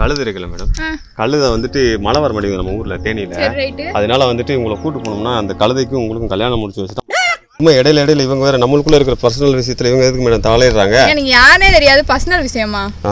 கழுது இருக்குல்ல மேடம் ஆ. கழுதை வந்துட்டு மழை வர மாட்டேங்குது நம்ம ஊர்ல தேனியில சரி ரைட்டு அதனால வந்துட்டு உங்களை கூட்டு போனோம்னா அந்த கழுதைக்கும் உங்களுக்கும் கல்யாணம் முடிச்சு வச்சுட்டா சும்மா இடையில இடையில இவங்க வேற நம்மளுக்குள்ள இருக்கிற பர்சனல் விஷயத்துல இவங்க எதுக்கு மேடம் தலையிடுறாங்க எனக்கு யாருனே தெரியாது பர்சனல் விஷயமா ஆ.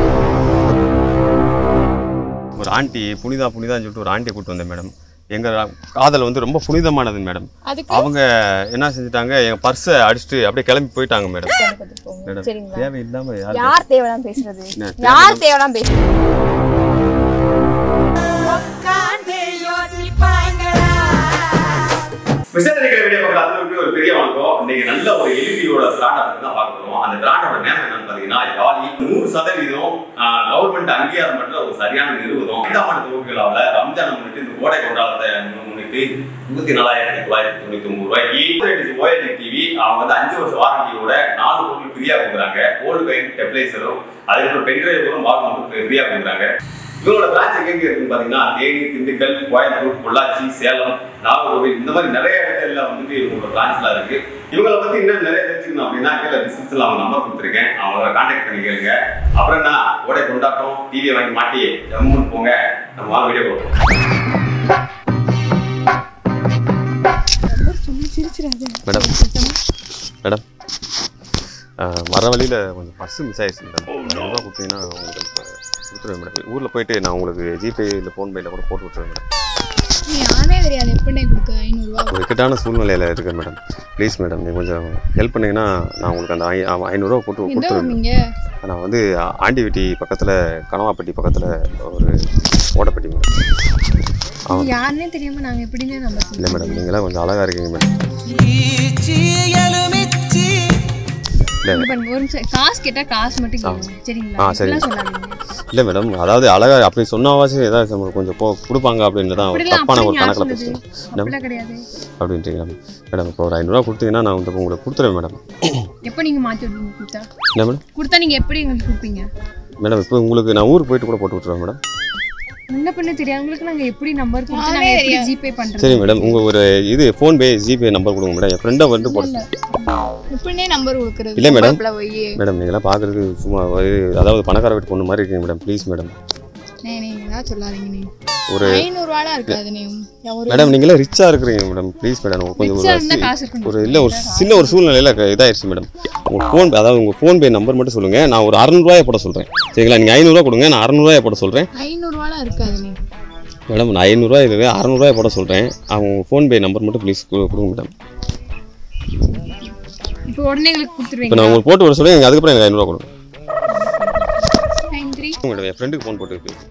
ஒரு ஆண்டி புனிதா புனிதான்னு சொல்லிட்டு ஒரு ஆண்டியை கூட்டு வந்தேன் மேடம் எங்க காதல் வந்து ரொம்ப புனிதமானது மேடம் அதுக்கு அவங்க என்ன செஞ்சுட்டாங்க என் பர்ஸை அடிச்சுட்டு அப்படியே கிளம்பி போயிட்டாங்க மேடம் மேடம் சரிங்களா? தேவையில்லாம யாரு யார் தேவைதான் பேசுறது என்ன, யார் தேவைதான் பேசுறது விசேஷத்துக்கு வீடியோ பார்க்குற அத்தனை ஒரு பெரிய வணக்கம் இன்னைக்கு நல்ல ஒரு எலிபியோட பிராண்டை பற்றி தான் பார்க்க போறோம் அந்த பிராண்டோட நேம் என்னன்னு பார்த்தீங்கன்னா யாலி நூறு சதவீதம் கவர்மெண்ட் அங்கீகாரம் பண்ற ஒரு சரியான நிறுவனம் ஐந்தாம் ஆண்டு துவக்க விழாவில் ரம்ஜான் முன்னிட்டு இந்த கோடை கொண்டாடத்தை முன்னிட்டு இருபத்தி நாலாயிரத்தி தொள்ளாயிரத்தி தொண்ணூத்தி ஒன்பது ரூபாய்க்கு ஓஎல்இ டிவி அவங்க வந்து அஞ்சு வருஷம் வாரண்டியோட நாலு பொருள் ஃப்ரீயா கொடுக்குறாங்க ஓல்டு பெயின் டெப்ளைசரும் அதுக்கப்புறம் பென்ட்ரைவரும் வாகனம் ஃப்ரீயா கொடுக்குறாங்க இவங்களோட பிரான்ச் எங்க இருக்குன்னு பாத்தீங்கன்னா தேனி திண்டுக்கல் கோயம்புத்தூர் பொள்ளாச்சி சேலம் நாகர்கோவில் இந்த மாதிரி நிறைய இடத்துல வந்துட்டு இவங்களோட பிரான்ச்லாம் இருக்கு இவங்கள பத்தி இன்னும் நிறைய தெரிஞ்சுக்கணும் அப்படின்னா கீழே டிஸ்கிரிப்ஷன்ல அவங்க நம்பர் கொடுத்துருக்கேன் அவங்கள கான்டாக்ட் பண்ணி கேளுங்க அப்புறம் என்ன கோடை கொண்டாட்டம் டிவியை வாங்கி மாட்டி ஜம்முன்னு போங்க நம்ம வாங்க வீடியோ போகிறோம் மேடம் மேடம் ஆ, வர வழியில் கொஞ்சம் பர்ஸு மிஸ் ஆயிடுச்சு மேடம் ஐநூறுரூவா கொடுத்தீங்கன்னா உங்களுக்கு இப்ப கொடுத்துருவேன் மேடம் ஊரில் போயிட்டு நான் உங்களுக்கு ஜிபே இல்லை ஃபோன்பேயில் கூட போட்டு விட்டுருவேன் மேடம் நீ யாருனே தெரியாது எப்படி கொடுக்க ஐநூறுரூவா ஒரு இக்கட்டான சூழ்நிலையில் இருக்கேன் மேடம் ப்ளீஸ் மேடம் நீங்கள் கொஞ்சம் ஹெல்ப் பண்ணீங்கன்னா நான் உங்களுக்கு அந்த ஐ ஆ- ஐநூறுரூவா போட்டு எந்த கொடுத்துருவேன் ஊர் நீங்க நான் வந்து ஆண்டிவெட்டி பக்கத்தில் கனவாப்பட்டி பக்கத்தில் ஒரு ஓடப்பட்டி மேடம் ஆ யாருன்னே தெரியாம நாங்க எப்படின்னு நம்ம இல்லை மேடம் நீங்களாம் கொஞ்சம் அழகாக இருக்கீங்க மேடம் இல்லை பாருங்க ஒரு நிமிஷம் காசு கேட்டா காசு மட்டும் ஆ. கேளுங்க சரிங்களா ஆ, சரி. இப்படிலாம் சொல்லாதீங்க இல்லை மேடம் அதாவது அழகாக அப்படி சொன்னாவாச்சும் ஏதாவது நம்மளுக்கு கொஞ்சம் போ கொடுப்பாங்க அப்படின்னு தான் ஒரு அப்படிலாம் தப்பான ஒரு அப்படி யார் கணக்கில் சொன்னது பேசுகிறேன் அப்படிலாம் கிடையாது அப்படின்றீங்களா மேடம் இப்போ ஒரு ஐநூறுரூவா கொடுத்தீங்கன்னா நான் வந்து உங்களுக்கு கொடுத்துருவேன் மேடம் எப்போ நீங்க மாத்தி விடுவீங்க கொடுத்தா என்ன மேடம் கொடுத்தா நீங்க எப்படி எங்களுக்கு கொடுப்பீங்க மேடம் இப்போ உங்களுக்கு நான் ஊருக்கு போயிட்டு கூட போட்டு விட்ருவேன் மேடம் முன்ன பண்ண தெரியாதவங்களுக்கு நாங்க எப்படி நம்பர் கொடுத்து யாரே நாங்க எப்படி தெரியாது. ஜிபே பண்றது சரி மேடம் உங்கள் ஒரு இது ஃபோன்பே ஜிபே நம்பர் கொடுங்க மேடம் என் ஃப்ரெண்டை வந்து போட்டு எப்படினே நம்பர் கொடுக்குறது இல்ல மேடம். பொம்பளை போய் மேடம் நீங்களாம் பார்க்குறதுக்கு சும்மா ஒரு- அதாவது பணக்கார வீட்டு பொண்ணு மாதிரி இருக்கீங்க மேடம் ப்ளீஸ் மேடம் நீ நீ ஏதாவது சொல்லாதீங்க நீ ஒரு ஐநூறுரூவாலாம் இருக்காது நீ ஒரு மேடம் நீங்களாம் ரிச்சாக இருக்கிறீங்க மேடம் ப்ளீஸ் மேடம் கொஞ்சம் ரிச்சா ஒரு இருந்தா சி- காசு இருக்கணும் ஒரு இல்லை ஒரு சின்ன ஒரு சூழ்நிலையில் இதாயிருச்சு மேடம் உங்கள் ஃபோன் அதாவது உங்கள் ஃபோன்பே நம்பர் மட்டும் சொல்லுங்கள் நான் ஒரு அறநூறுவாயை போட சொல்கிறேன் சரிங்களா நீங்கள் ஐநூறுரூவா கொடுங்க நான் அறநூறுவாயை போட சொல்கிறேன் ஐநூறுரூவாலாம் இருக்காது நீ மேடம் நான் ஐநூறுரூவா இல்லை அறநூறுவாயை போட சொல்கிறேன் அவங்க ஃபோன்பே நம்பர் மட்டும் ப்ளீஸ் கொடுங்க மேடம் இப்போ உடனே எங்களுக்கு இப்போ கொடுத்துருவீங்க நான் உங்களுக்கு போட்டு வர சொல்லுங்க எனக்கு அதுக்கப்புறம் எனக்கு ஐநூறுரூவா கொடுங்க நைன் த்ரீ மேடம் என் ஃப்ரெண்டுக்கு ஃபோன் போட்டு இருக்கு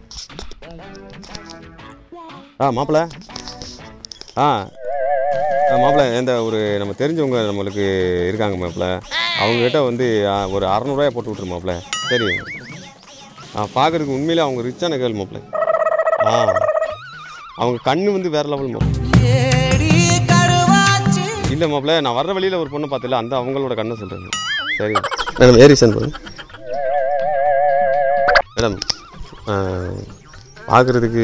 ஆ மாப்பிள்ள ஆ ஆ மாப்பிள்ள இந்த ஒரு நம்ம தெரிஞ்சவங்க நம்மளுக்கு இருக்காங்க மாப்பிள்ள அவங்ககிட்ட வந்து ஆ, ஒரு அறநூறுவாயை போட்டு விட்ரு மாப்பிள்ள சரி ஆ பார்க்குறதுக்கு உண்மையிலே அவங்க ரிச்சான கேள் மாப்பிள்ள ஆ அவங்க கண்ணு வந்து வேற லெவல் மாப்பிள்ள இல்லை மாப்பிள்ள நான் வர்ற வழியில் ஒரு பொண்ணை பார்த்தல அந்த அவங்களோட கண்ணை சொல்கிறேன் சரி மேடம் ஏரி சென்ட் பண்ணு மேடம் பார்க்குறதுக்கு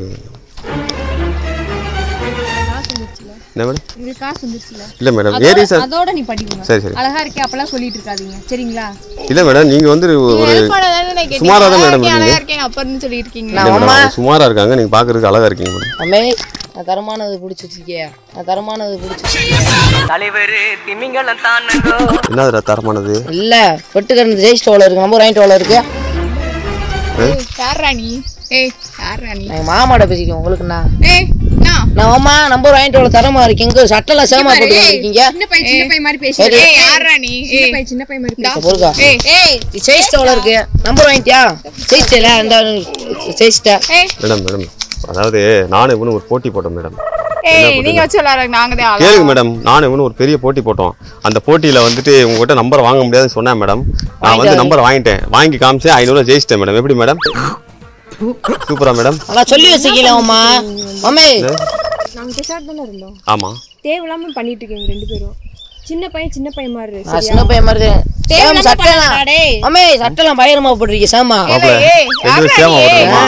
காசு வந்துருச்சுல என்ன மேடம் உங்களுக்கு காசு வந்துருச்சுல இல்லை மேடம் அதோட- ஏரி சார் அதோட நீ படிக்கணும் சரி சரி அழகா இருக்கே அப்பெல்லாம் சொல்லிட்டு இருக்காதீங்க சரிங்களா இல்லை மேடம் நீங்கள் வந்து ஒரு சுமாரா தான் மேடம் அழகா இருக்கீங்க. இருக்கேன் அப்புறம் சொல்லிட்டு இருக்கீங்க இல்லை மேடம் அவங்க சுமாராக இருக்காங்க நீங்கள் பார்க்குறதுக்கு அழகாக இருக்கீங்க மேடம் அம்மே நான் தரமானது பிடிச்சி வச்சிருக்கியா நான் தரமானது பிடிச்சி தலைவர் திமிங்கலம் தானங்கோ என்னதுடா தரமானது இல்ல வெட்டுக்கரண்ட் ஜெய் ஸ்டோல இருக்கு நம்பர் வாங்கிட்டு எவ்வளோ இருக்கு ஏய் யார் ராணி ஏய் யார் ராணி நான் மாமாட்ட பேசிக்கேன் உங்களுக்கு நான் ஏய் நான் நான் அம்மா நம்பர் வாங்கிட்டு எவ்வளோ தரமா இருக்கீங்க சட்டெல்லாம் சேமா போட்டு இருக்கீங்க சின்ன பையன் சின்ன பையன் மாதிரி பேசி சரி. ஏய் யார் ராணி சின்ன ஏய் பையன் சின்ன பையன் மாதிரி இந்தா. பேசி பொறுக்கா ஏய் ஏய் ஜெய் ஸ்டோல இருக்கு நம்பர் வாங்கிட்டியா ஜெயிச்சிட்டல இந்த ஜெயிச்சிட்ட ஏய் மேடம் மேடம் அதாவது நானும் இவனு ஒரு போட்டி போட்டோம் மேடம் ஏய் நீங்க வச்சு விளாடுற நாங்க தான் ஆளா. கேளுங்க மேடம் நானும் இவனு ஒரு பெரிய போட்டி போட்டோம் அந்த போட்டியில் வந்துட்டு உங்ககிட்ட நம்பர் வாங்க முடியாதுன்னு சொன்னேன் மேடம் நான் வந்து நம்பர் வாங்கிட்டேன் வாங்கி காமிச்சேன் ஐநூறுவா ஜெயிச்சிட்டேன் மேடம் எப்படி மேடம் சூப்பரா மேடம் நான் சொல்லி வச்சுக்கல அம்மா மம்மி நாங்க பேசாட்டு தானே இருந்தோம் ஆமாம் தேவையில்லாம பண்ணிட்டு இருக்கீங்க ரெண்டு பேரும் சின்ன பையன் சின்ன பையன் மாதிரி இரு, நான் சரியா? சின்ன பையன் மாதிரி இருக்கேன். சேம் தேவையில்லாம சட்டெல்லாம் பண்ணாதடா, டேய். மம்மி சட்டெல்லாம் பயங்கரமா போட்டிருக்கீங்க சேமா மாப்பிள்ள ஏய், ரெண்டு பேரும் சேமா ஓட்டுறோமா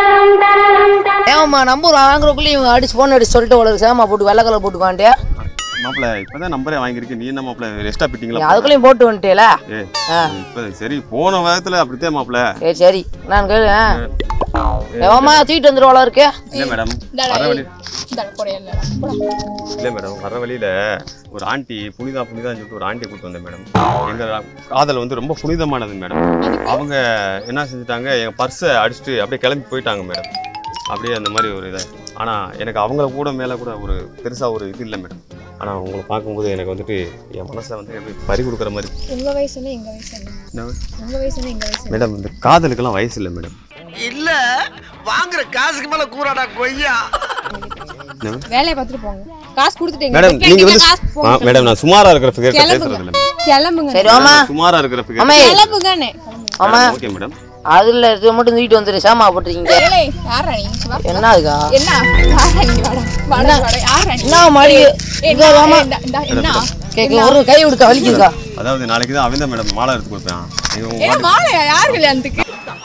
ஏமாம்மா நம்பர் வாங்குறதுக்குள்ளே இவங்க அடிச்சு போன் அடிச்சு சொல்லிட்டு அவ்வளோ சேமா போட்டு வெள்ளை கலர் போட்டுக்காண்டே மாப்பிள்ள இப்பதான் நம்பரே வாங்கியிருக்கேன் நீ என்ன மாப்பிள்ள ரெஸ்டா நீ பிட்டிங்களா அதுக்குள்ளேயும் போட்டு வந்துட்டேல ஏ ஆ இப்ப சரி போன வேகத்துல அப்படித்தான் மாப்பிள்ள சரி சரி நான் கேளு ஆ. எவமா தூக்கிட்டு வந்துருவாளா இருக்கு இல்ல மேடம் இந்தாடா, வர ஏய். வழி இந்தாடா, போடா, இல்லடா. போடா. இல்ல மேடம் வர வழியில ஒரு ஆண்டி புனிதா புனிதான்னு சொல்லிட்டு ஒரு ஆண்டியை கூட்டு வந்தேன் மேடம் எங்க காதல் வந்து ரொம்ப புனிதமானது மேடம் அவங்க என்ன செஞ்சுட்டாங்க என் பர்ஸை அடிச்சுட்டு அப்படியே கிளம்பி போயிட்டாங்க மேடம் அப்படியே அந்த மாதிரி ஒரு இதை ஆனா எனக்கு அவங்கள கூட மேல கூட ஒரு பெருசா ஒரு இது இல்லை மேடம் ஆனா உங்களை பார்க்கும்போது எனக்கு வந்துட்டு என் மனசுல வந்து எப்படி பறி கொடுக்குற மாதிரி உங்க வயசு என்ன எங்க வயசு என்ன என்ன? உங்க வயசு என்ன எங்க வயசு என்ன? மேடம் இந்த காதலுக்கெல்லாம் வயசு இல்லை மேடம் இல்ல வாங்குற காசுக்கு மேல கூறாடா கொய்யா வேலையை பார்த்துட்டு போங்க காசு கொடுத்துட்டீங்க மேடம் வைக்க நீங்க வேண்டிய வந்து காசு ஆ, போங்க. மேடம் நான் சுமாரா இருக்கிற ஃபிகர் கிளம்புங்க. பேசுறது இல்லை கிளம்புங்க சரி வாமா சுமாரா இருக்கிற ஃபிகர் அம்மே கிளம்புங்கன்னு ஆமா ஓகே மேடம் அதுல இது மட்டும் தூக்கிட்டு வந்துரு சாமா போட்டுருக்கீங்க ஏலே, யார்ரா நீ? வா. என்ன அதுக்கா என்ன யார்ரா நீ? வாடா. வாடா, வாடா. யார்ரா நீ? என்ன மாடி ஏய், இங்க நான் வாமா இந்தா, இந்தா, என்ன? கேக்க ஒரு கை கொடுக்க வலிக்குதுக்கா அதாவது நாளைக்கு தான் அவன் தான் மேடம் மாலை எடுத்து கொடுப்பேன் நீங்க உங்க ஏன் மாலையா? யார் கல்யாணத்துக்கு?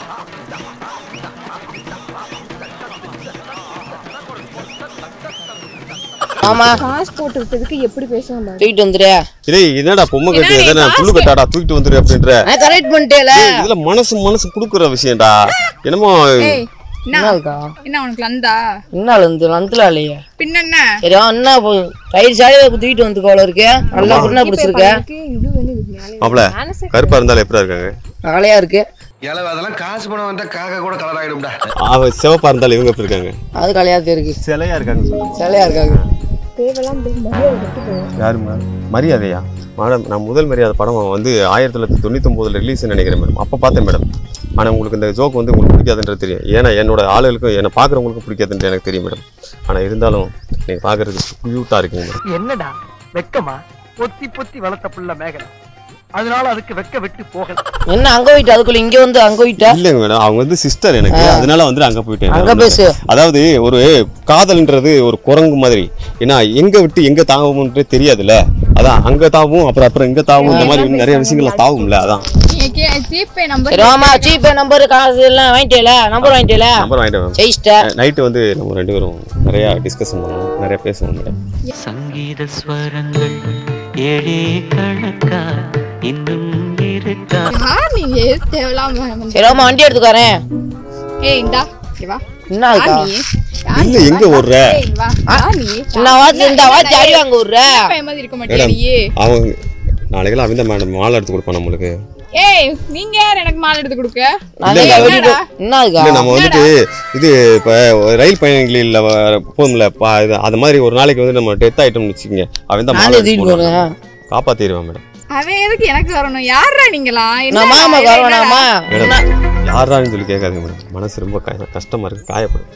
ஆமா காசு போட்டு விட்டதுக்கு எப்படி பேசுவாங்க தூக்கிட்டு வந்துரு டேய் என்னடா பொம்மை கட்டி என்னடா எதனா காசு புல்லு கட்டாடா தூக்கிட்டு வந்துரு அப்படின்ற நான் கரெக்ட் பண்ணிட்டேல டேய், இதுல மனசு மனசு குடுக்குற விஷயம்டா என்னமோ ஏய், என்ன? என்ன இருக்கா என்ன உனக்கு லந்தா என்ன வந்து நந்துல இல்லையா பின்ன என்ன சரி வா, என்ன போ ரைட் சாடி தூக்கிட்டு வந்து கோல இருக்கு நல்லா பொண்ணா பிடிச்சிருக்க இது வந்து இதுக்கு மேலே மாப்ள கருப்பா இருந்தாலும் எப்படா இருக்காங்க அகலையா இருக்கு இளவு அதெல்லாம் காசு பணம் வந்தா காக்கா கூட கலர் ஆயிடும்டா அவ சிவப்பா இருந்தாலும் இவங்க எப்படி இருக்காங்க அது கலையாதே இருக்கு சிலையா இருக்காங்க சொல்லுங்க சிலையா இருக்காங்க தேவையெல்லாம் பேசி மரியாதை கட்டு போகும் யாருமா மரியாதையா மேடம் நான் முதல் மரியாதை படம் வந்து ஆயிரத்தி தொள்ளாயிரத்தி தொண்ணூத்தொம்பதுல ரிலீஸ் நினைக்கிறேன் மேடம் அப்போ பார்த்தேன் மேடம் ஆனால் உங்களுக்கு இந்த ஜோக் வந்து உங்களுக்கு பிடிக்காதுன்றது தெரியும் ஏன்னா என்னோட ஆளுகளுக்கும் என்னை பார்க்குறவங்களுக்கும் பிடிக்காதுன்றது எனக்கு தெரியும் மேடம் ஆனால் இருந்தாலும் நீங்கள் பார்க்குறதுக்கு க்யூட்டாக இருக்கீங்க மேடம் என்னடா வெக்கமா பொத்தி பொத்தி வளர்த்த புள்ள மேகலை அதனால அதுக்கு வெக்க விட்டு போகல என்ன அங்க போயிட்டு அதுக்குள்ள இங்க வந்து அங்க போயிட்ட இல்லைங்க மேடம் அவங்க வந்து சிஸ்டர் எனக்கு அதனால வந்து அங்கே போயிட்டேன் அங்க நான் பேசு அதாவது ஒரு காதல்ன்றது ஒரு குரங்கு மாதிரி ஏன்னா எங்க விட்டு எங்க தாவும்ன்றது தெரியாதுல்ல அதான் அங்க தாவும் அப்புறம் அப்புறம் இங்க தாவும் இந்த மாதிரி இன்னும் நிறைய விஷயங்கள் தாவும்ல அதான் நீங்க கே- ஜிபே நம்பர் சரி வாமா ஜிபே நம்பர் காசு எல்லாம் வாங்கிட்டேல நம்பர் வாங்கிட்டேல நம்பர் வாங்கிட்டு மேம் ஜெயிச்சிட்ட நைட்டு வந்து நம்ம ரெண்டு பேரும் நிறைய டிஸ்கஷன் பண்ணுவோம் நிறைய பேசுவோம் மேடம் சங்கீத ஸ்வரங்கள் ஏழே கணக்கா இன்னும் இருக்கா யார் நீங்க எதுக்கு தேவையில்லாம வந்து- சரி வாமா வண்டி எடுத்துக்காரேன் ஏய் இந்தா இங்க வா என்ன யார் இருக்கா நீ யார் இல்ல நீ? எங்க வா, ஓடுற ஏய், இங்க வா யார் நீ என்ன வாத்தி இந்த வாத்தி அடி வாங்க விடுற பையன் மாதிரி இருக்க மாட்டியா மேடம் நீ அவங்க நாளைக்கெல்லாம் அவன் தான் மேடம் மாலை எடுத்து கொடுப்பான் நம்மளுக்கு ஏய் நீங்க யார் எனக்கு மாலை எடுத்து கொடுக்க நான் தான் வெடிட்டு என்ன இருக்கா இல்ல நம்ம வந்துட்டு இது இப்ப ரயில் பயணிகளில் போகும்ல பா- இது அது மாதிரி ஒரு நாளைக்கு வந்து நம்ம டெத் ஆயிட்டோம்னு வச்சுக்கோங்க அவன் தான் மாலை நானே எடுத்து தூக்கிட்டு போடுவான். போனேன் காப்பாத்திடுவான் மேடம் அவன் எதுக்கு எனக்கு வரணும் யாரா நீங்களா நான் மாமா வரவேணாமா மேடம் யாரான்னு சொல்லி கேட்காதீங்க மேடம் மனசு ரொம்ப க- கஷ்டமா இருக்கு காயப்படும்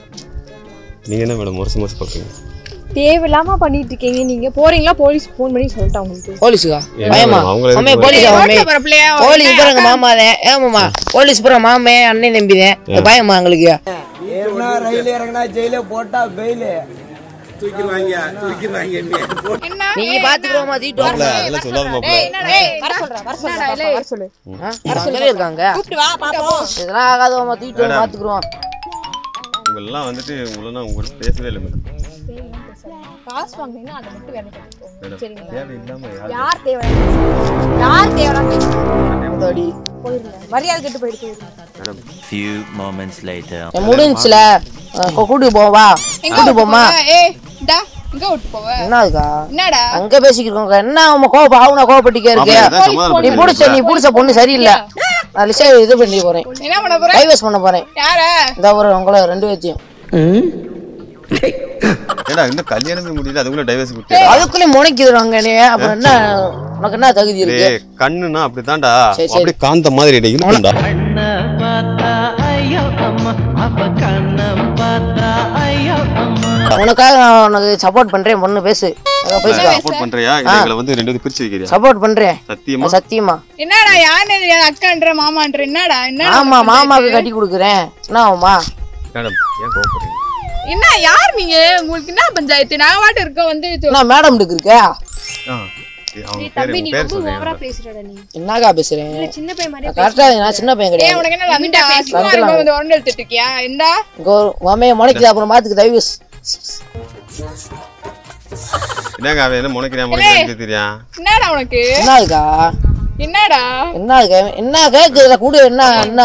நீங்க என்ன மேடம் முரசு முரசு பார்க்குறீங்க தேவையில்லாம பண்ணிட்டு இருக்கீங்க நீங்க போறீங்களா போலீஸ் ஃபோன் பண்ணி சொல்லிட்டேன் உங்களுக்கு போலீஸுக்கா என்ன பயமா மேடம், அவங்கள அம்மே எதுக்கு போலீஸ் அம்மே பிள்ளையா போலீஸ் பூரா எங்க மாமா தான் ஏமாமா போலீஸ் பூரா மாமே அண்ணன் தம்பி தான் பயமா எங்களுக்கு ரயில் இறங்கினா ஜெயில போட்டா பெயிலு என்ன நீங்க பாத்துக்கிறோமா தீட்டு மாப்பிள, வாங்க அதெல்லாம் சொல்லாத மாப்பிள வர சொல்றேன் வர சொல்றேன் வர சொல்லு அங்கவே இருக்காங்க கூப்பிட்டு வா பாப்போம் இதெல்லாம் ஆகாதவமா தீட்டு வந்து பாத்துக்கிறோம் உங்களெல்லாம் வந்துட்டு உங்களெல்லாம் உங்கள்கிட்ட பேசவே இல்லை மேடம் காசு வாங்குனீங்கன்னா அதை மட்டும் வேலை பார்த்துக்கோங்க மேடம் சரிங்களா தேவையில்லாம யார் யார் தேவை யார் தேவையான அதாடி. போயிருங்க மரியாதை கெட்டு போயிட்டு போயிருங்க மேடம் few moments later என் முடிஞ்சுல கூட்டிட்டு போவா எங்க கூட்டிட்டு விட்டு போமா போவ? ஏய் டா எங்க விட்டு போவ என்ன இருக்கா என்னடா அங்க பேசிக்கிறோம் என்ன அவன் கோவப்ப அவன கோவப்பட்டிக்கே இருக்கு மாப்பிள, ஏதாவது சமாதானம் நீ பண்ணுங்க. புடிச்ச நீ புடிச்ச பொண்ணு சரியில்லை நான் லிசா இது பண்ணி போறேன் என்ன பண்ண போற டைவர்ஸ் பண்ண போறேன் யார இந்த ஒரு உங்களை ரெண்டு பேர்த்தையும் ஏடா இன்னும் கல்யாணமே முடியல அதுக்குள்ள டைவர்ஸ் கொடுத்து அதுக்குள்ளே முனைக்குதுறாங்க நீ அப்புறம் என்ன உனக்கு என்ன தகுதி இருக்கு டேய் கண்ணுனா அப்படிதான்டா சரி, சரி. அப்படியே காந்த மாதிரி என்னை இழுக்கும்டா கண்ண பார்த்தா ஐயோ அம்மா அப்ப கண்ணம் பார்த்தா ஐயோ அம்மா உனக்காக நான் உனக்கு சப்போர்ட் பண்றேன் பொண்ணு பேசு அங்க பேசு சப்போர்ட் பண்றியா இல்ல எங்களை வந்து ரெண்டு பேரும் பிரிச்சு வைக்கிறியா சப்போர்ட் பண்றேன் சத்தியமா சத்தியமா என்னடா யாருன்னு தெரியாது அக்கான்ற மாமான்ற என்னடா என்ன ஆமா மாமாவுக்கு கட்டி கொடுக்குறேன் என்ன ஆகுமா மேடம் ஏன் கோவப்படுறீங்க என்ன யார் நீங்க உங்களுக்கு என்ன பஞ்சாயத்து நாங்க வாட்டு இருக்க வந்து என்ன மேடம் இருக்க ஆ, ஏய், அவங்க பேர் தம்பி உங்க நீ பேர் ரொம்ப ஓவரா சொல்றீங்க பேசுறடா நீ என்னக்கா பேசுறேன் சின்ன பையன் மாதிரி கரெக்டா நான் சின்ன பையன் ஏய் கிடையாது உனக்கு என்ன லந்தா சும்மா லந்தா. இருக்கும் வந்து உடனே எடுத்துட்டு இருக்கியா இந்தா இங்க ஒரு மாமையை முனைக்குது அப்புறம் மாத்துக்கு டைவர்ஸ் என்னங்க அவன் என்ன முனைக்கிறேன் முனைக்கிறேன் தெரியும் என்னடா உனக்கு என்னதுக்கா என்னடா என்னதுக்கா என்ன கேக்குதுல கூட என்ன என்ன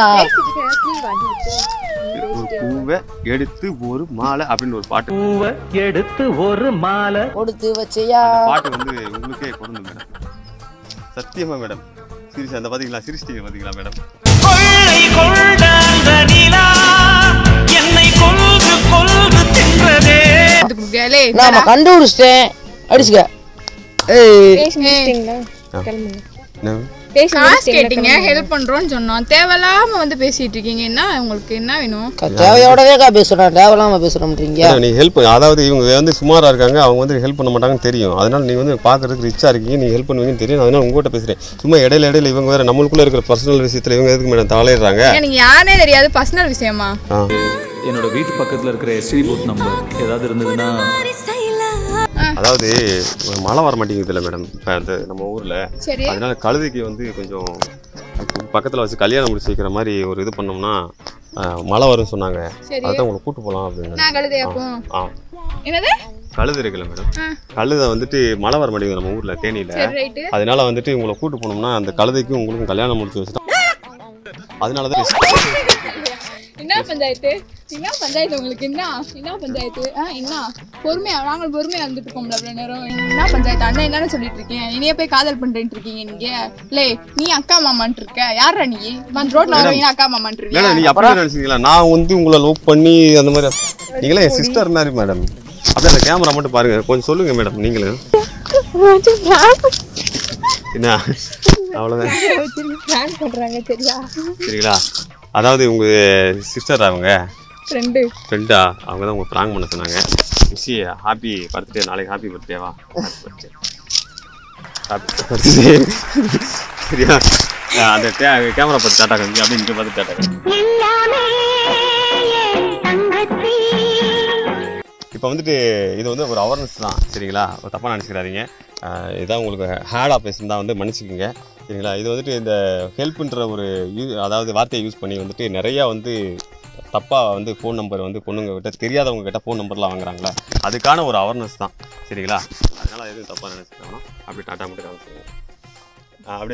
ஒரு பூவை எடுத்து ஒரு மாலை அப்படின்னு ஒரு பாட்டு பூவை எடுத்து ஒரு மாலை கொடுத்து வச்சியா அந்த பாட்டு வந்து உங்களுக்கே பொருந்தும் மேடம் சத்தியமா மேடம் சீரியஸ் அந்த பாத்தீங்களா சிரிச்சிட்டீங்க பாத்தீங்களா மேடம் கொள்ளை கொண்ட அந்த நிலா என்னை கொல்கு கொல்கு தின்றதே இது குடுக்கலே நான் கண்டுபிடிச்சிட்டேன் அடிச்சுக்க ஏய் பேசி முடிச்சிட்டீங்களா கிளம்புங்க என்ன? பேசி காசு முடிச்சிட்டீங்களா கேட்டீங்க ஹெல்ப் பண்றோம்னு சொன்னோம் தேவையில்லாம வந்து பேசிட்டு இருக்கீங்க என்ன உங்களுக்கு என்ன வேணும் தேவையோடவேக்கா பேசுறேன் தேவையில்லாம பேசுறோம்ன்றீங்க இல்ல, நீ ஹெல்ப் அதாவது இவங்க வந்து சுமாரா இருக்காங்க அவங்க வந்து ஹெல்ப் பண்ண மாட்டாங்கன்னு தெரியும் அதனால நீங்க வந்து பாக்குறதுக்கு ரிச்சா இருக்கீங்க நீங்க ஹெல்ப் பண்ணுவீங்கன்னு தெரியும் அதனால உங்ககிட்ட பேசுறேன் சும்மா இடையில இடையில இவங்க வேற நம்மளுக்குள்ள இருக்கிற பர்சனல் விஷயத்துல இவங்க எதுக்கு மேடம் தலையிடுறாங்க எனக்கு யாருனே தெரியாது பர்சனல் விஷயமா ஆ. என்னோட வீட்டு பக்கத்தில் இருக்கிற எஸ்டி பூத் நம்பர் ஏதாவது இருந்ததுன்னா அதாவது மழை வர மாட்டேங்குதுல்ல மேடம் இப்போ அந்த நம்ம ஊர்ல சரி அதனால கழுதைக்கு வந்து கொஞ்சம் பக்கத்துல வச்சு கல்யாணம் முடிச்சு வைக்கிற மாதிரி ஒரு இது பண்ணோம்னா ஆ, மழை வரும்னு சொன்னாங்க சரி அதான் உங்களை கூட்டு போகலாம் அப்படின்னு நான் கழுதையாக்கும் ஆ என்னது கழுது இருக்குல்ல மேடம் ஆ. கழுதை வந்துட்டு மழை வர மாட்டேங்குது நம்ம ஊர்ல தேனியில சரி ரைட்டு அதனால வந்துட்டு உங்களை கூட்டு போனோம்னா அந்த கழுதைக்கும் உங்களுக்கும் கல்யாணம் முடிச்சு வச்சுட்டோம் அதனால தான் என்ன பஞ்சாயத்து என்ன பஞ்சாயத்து உங்களுக்கு என்ன என்ன பஞ்சாயத்து ஆ என்ன பொறுமையா நாங்கள் பொறுமையா இருந்துட்டு இருக்கோம்ல அவ்வளவு நேரம் என்ன பஞ்சாயத்து அண்ணன் என்னன்னு சொல்லிட்டு இருக்கேன் இனியே போய் காதல் பண்றேன்னு இருக்கீங்க நீங்க லே நீ அக்கா மாமான்ட்டு இருக்க யாரா நீ வந்து ரோட்ல வரவங்க அக்கா மாமான்ட்டு இல்லைண்ணா இருக்கியா நீ அப்படி நினைச்சீங்களா நான் வந்து உங்களை லவ் பண்ணி அந்த மாதிரி நீங்களே என் சிஸ்டர் மாதிரி மேடம் அப்படியே அந்த கேமரா மட்டும் பாருங்க கொஞ்சம் சொல்லுங்க மேடம் நீங்களும் என்ன அவ்வளோதான் பிளான் பண்றாங்க சரியா சரிங்களா அதாவது உங்க சிஸ்டர் அவங்க ஃப்ரெண்டு ஃப்ரெண்டா அவங்க தான் உங்க ப்ராங்க் பண்ண சொன்னாங்க மிஸ்ஸி ஹாப்பி பர்த்டே நாளைக்கு ஹாப்பி பர்த்டேவா ஹாப்பி பர்த்டே சரியா ஆ, அந்த கேமரா பார்த்து டாட்டா காமி அப்படியே இங்கே பார்த்து டாட்டா காமி இப்போ வந்துட்டு இது வந்து ஒரு அவேர்னஸ் தான் சரிங்களா ஒரு தப்பாக நினச்சிக்கிறாதீங்க ஆஹ் இதான் உங்களுக்கு ஹேடாக பேசுனதா வந்து மன்னிச்சுக்கோங்க சரிங்களா இது வந்துட்டு இந்த ஹெல்ப்ன்ற ஒரு யூ அதாவது வார்த்தையை யூஸ் பண்ணி வந்துட்டு நிறையா வந்து தப்பாக வந்து ஃபோன் நம்பர் வந்து பொண்ணுங்க கிட்ட தெரியாதவங்க கிட்ட ஃபோன் நம்பர்லாம் வாங்குறாங்களா அதுக்கான ஒரு அவேர்னஸ் தான் சரிங்களா அதனால் எதுவும் தப்பாக நினச்சிக்கலாம் அப்படி டாட்டா மட்டும் காமிச்சிருங்க அப்படியே